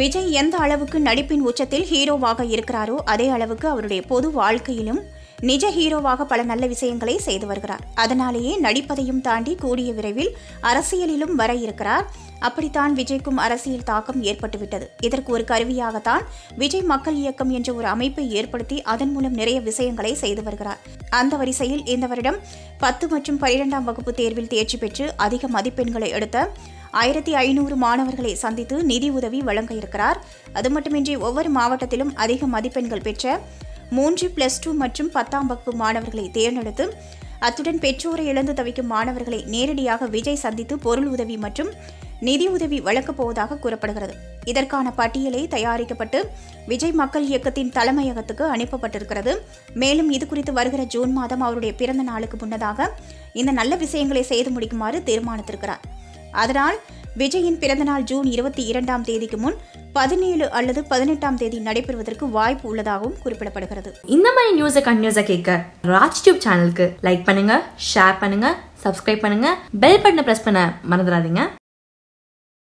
விஜய் எந்த அளவுக்கு நடிப்பின் உச்சத்தில் ஹீரோவாக இருக்கிறாரோ அதே அளவுக்கு அவருடைய பொது வாழ்க்கையிலும் நிஜ ஹீரோவாக பல நல்ல விஷயங்களை செய்து வருகிறார் அதனாலேயே நடிப்பதையும் தாண்டி கூடிய விரைவில் அரசியலிலும் வர இருக்கிறார் அப்படித்தான் விஜய்க்கும் அரசியல் தாக்கம் ஏற்பட்டுவிட்டது இதற்கு ஒரு கருவியாகத்தான் விஜய் மக்கள் இயக்கம் என்ற ஒரு அமைப்பை ஏற்படுத்தி அதன் மூலம் நிறைய விஷயங்களை செய்து வருகிறார் அந்த வரிசையில் இந்த வருடம் பத்து மற்றும் பனிரெண்டாம் வகுப்பு தேர்வில் தேர்ச்சி பெற்று அதிக மதிப்பெண்களை எடுத்த ஆயிரத்தி ஐநூறு மாணவர்களை சந்தித்து நிதி உதவி வழங்க இருக்கிறார் அது மட்டுமின்றி ஒவ்வொரு மாவட்டத்திலும் அதிக மதிப்பெண்கள் பெற்ற மூன்று பிளஸ் டூ மற்றும் பத்தாம் வகுப்பு மாணவர்களை தேர்ந்தெடுத்து அத்துடன் பெற்றோரை இழந்து தவிக்கும் மாணவர்களை நேரடியாக விஜய் சந்தித்து பொருள் உதவி மற்றும் நிதி உதவி வழங்கப் போவதாக கூறப்படுகிறது இதற்கான பட்டியலை தயாரிக்கப்பட்டு விஜய் மக்கள் இயக்கத்தின் தலைமையகத்துக்கு அனுப்பப்பட்டிருக்கிறது மேலும் இது குறித்து வருகிற ஜூன் மாதம் அவருடைய பிறந்த நாளுக்கு முன்னதாக இந்த நல்ல விஷயங்களை செய்து முடிக்குமாறு தீர்மானித்திருக்கிறார் அதனால் விஜயின் பிறந்தநாள் ஜூன் இருபத்தி இரண்டாம் தேதிக்கு முன் பதினேழு அல்லது பதினெட்டாம் தேதி நடைபெறுவதற்கு வாய்ப்பு உள்ளதாகவும் குறிப்பிடப்படுகிறது இந்த மாதிரி நியூஸை கண்டினியூஸாக கேட்க ராஜ் டியூப் சேனலுக்கு லைக் பண்ணுங்க ஷேர் பண்ணுங்க சப்ஸ்கிரைப் பண்ணுங்க பெல் பட்டனை ப்ரெஸ் பண்ண மறந்துடாதீங்க